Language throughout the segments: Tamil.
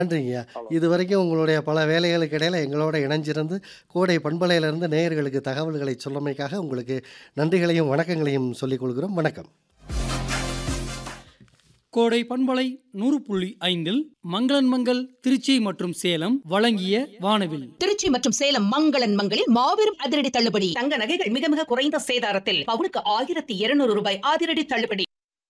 நன்றிங்கய்யா. இதுவரைக்கும் உங்களுடைய பல வேலைகளுக்கு இடையில எங்களோட இணைஞ்சிருந்து, கோடை பண்பலையிலிருந்து நேயர்களுக்கு தகவல்களை சொன்னமைக்காக உங்களுக்கு நன்றிகளையும், வணக்கங்களையும் சொல்லிக் கொள்கிறோம். வணக்கம். கோடை பண்பலை நூறு புள்ளி ஐந்தில் மங்களன் மங்கள் திருச்சி மற்றும் சேலம் வழங்கிய வானவில் திருச்சி மற்றும் சேலம் மங்களன் மங்களில் மாபெரும் அதிரடி தள்ளுபடி தங்க நகைகள் மிக மிக குறைந்த சேதாரத்தில் பவுனுக்கு ஆயிரத்தி இருநூறு ரூபாய் அதிரடி தள்ளுபடி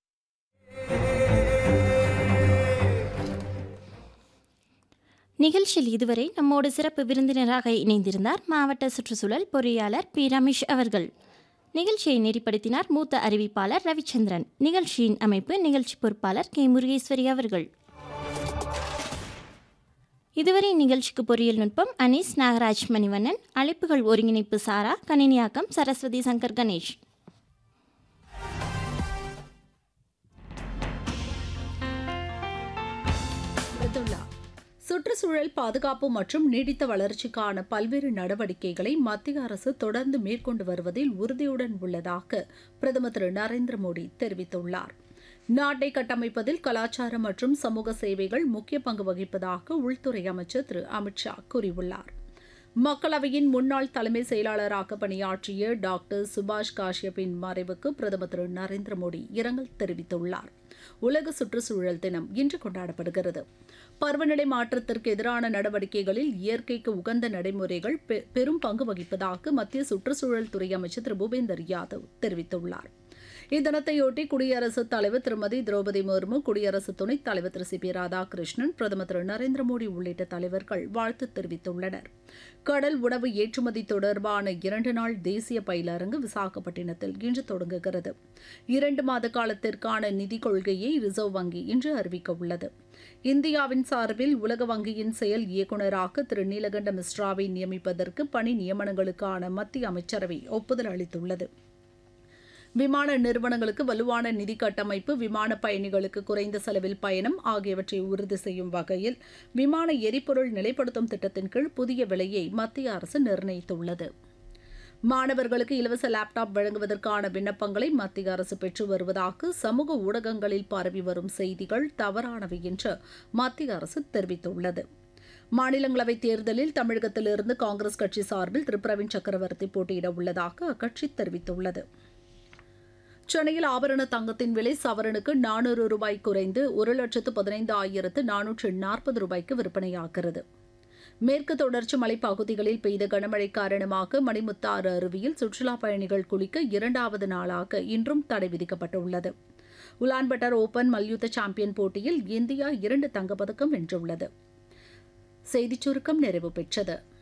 நிகழ்ச்சியில் இதுவரை நம்மோடு சிறப்பு விருந்தினராக இணைந்திருந்தார் மாவட்ட சுற்றுச்சூழல் பொறியாளர் பி ரமேஷ் அவர்கள் நிகழ்ச்சியை நெறிப்படுத்தினார் மூத்த அறிவிப்பாளர் ரவிச்சந்திரன் நிகழ்ச்சியின் அமைப்பு நிகழ்ச்சி பொறுப்பாளர் கே முருகேஸ்வரி அவர்கள் இதுவரை நிகழ்ச்சிக்கு பொறியியல் நுட்பம் அனீஸ் நாகராஜ் மணிவண்ணன் அழைப்புகள் ஒருங்கிணைப்பு சாரா கணினியாக்கம் சரஸ்வதி சங்கர் கணேஷ் மிருதுளா சுற்றுச்சூழல் பாதுகாப்பு மற்றும் நீடித்த வளர்ச்சிக்கான பல்வேறு நடவடிக்கைகளை மத்திய அரசு தொடர்ந்து மேற்கொண்டு வருவதில் உறுதியுடன் உள்ளதாக பிரதமர் திரு நரேந்திர மோடி தெரிவித்துள்ளார் நாட்டை கட்டமைப்பதில் கலாச்சாரம் மற்றும் சமூக சேவைகள் முக்கிய பங்கு வகிப்பதாக உள்துறை அமைச்சர் திரு அமித்ஷா கூறியுள்ளார் மக்களவையின் முன்னாள் தலைமை செயலாளராக பணியாற்றிய டாக்டர் சுபாஷ் காஷ்யப்பின் மறைவுக்கு பிரதமர் திரு நரேந்திர மோடி இரங்கல் தெரிவித்துள்ளார் உலக சுற்றுச்சூழல் தினம் இன்று கொண்டாடப்படுகிறது பருவநிலை மாற்றத்திற்கு எதிரான நடவடிக்கைகளில் இயற்கைக்கு உகந்த நடைமுறைகள் பெ- பெரும் பங்கு வகிப்பதாக மத்திய சுற்றுச்சூழல் துறை அமைச்சர் திரு பூபேந்தர் யாதவ் தெரிவித்துள்ளார் இத்தினத்தையொட்டி குடியரசுத் தலைவர் திருமதி திரௌபதி முர்மு குடியரசு துணைத் தலைவர் திரு சி பி ராதாகிருஷ்ணன் பிரதமர் திரு நரேந்திர மோடி உள்ளிட்ட தலைவர்கள் வாழ்த்து தெரிவித்துள்ளனர் கடல் உணவு ஏற்றுமதி தொடர்பான இரண்டு நாள் தேசிய பயிலரங்கு விசாகப்பட்டினத்தில் இன்று தொடங்குகிறது இரண்டு மாத காலத்திற்கான நிதிக் கொள்கையை ரிசர்வ் வங்கி இன்று அறிவிக்க உள்ளது இந்தியாவின் சார்பில் உலக வங்கியின் செயல் இயக்குநராக திரு நீலகண்ட மிஸ்ராவை நியமிப்பதற்கு பணி நியமனங்களுக்கான மத்திய அமைச்சரவை ஒப்புதல் அளித்துள்ளது விமான நிறுவனங்களுக்கு வலுவான நிதி கட்டமைப்பு விமான பயணிகளுக்கு குறைந்த செலவில் பயணம் ஆகியவற்றை உறுதி செய்யும் வகையில் விமான எரிபொருள் நிலைப்படுத்தும் திட்டத்தின் கீழ் புதிய விலையை மத்திய அரசு நிர்ணயித்துள்ளது மாணவர்களுக்கு இலவச லேப்டாப் வழங்குவதற்கான விண்ணப்பங்களை மத்திய அரசு பெற்று வருவதாக சமூக ஊடகங்களில் பரவி வரும் செய்திகள் தவறானவை என்று மத்திய அரசு தெரிவித்துள்ளது மாநிலங்களவைத் தேர்தலில் தமிழகத்திலிருந்து காங்கிரஸ் கட்சி சார்பில் திரு பிரவீன் சக்கரவர்த்தி போட்டியிட உள்ளதாக அக்கட்சி தெரிவித்துள்ளது சென்னையில் ஆபரண தங்கத்தின் விலை சவரனுக்கு நானூறு ரூபாய் குறைந்து ஒரு லட்சத்து பதினைந்து ஆயிரத்து நானூற்று நாற்பது ரூபாய்க்கு விற்பனையாகிறது மேற்கு தொடர்ச்சி மலைப்பகுதிகளில் பெய்த கனமழை காரணமாக மணிமுத்தாறு அருவியில் சுற்றுலா பயணிகள் குளிக்க இரண்டாவது நாளாக இன்றும் தடை விதிக்கப்பட்டுள்ளது உலான்பட்டர் ஓபன் மல்யுத்த சாம்பியன் போட்டியில் இந்தியா இரண்டு தங்கப்பதக்கம் வென்றுள்ளது செய்திச் சுருக்கம் நிறைவு பெற்றது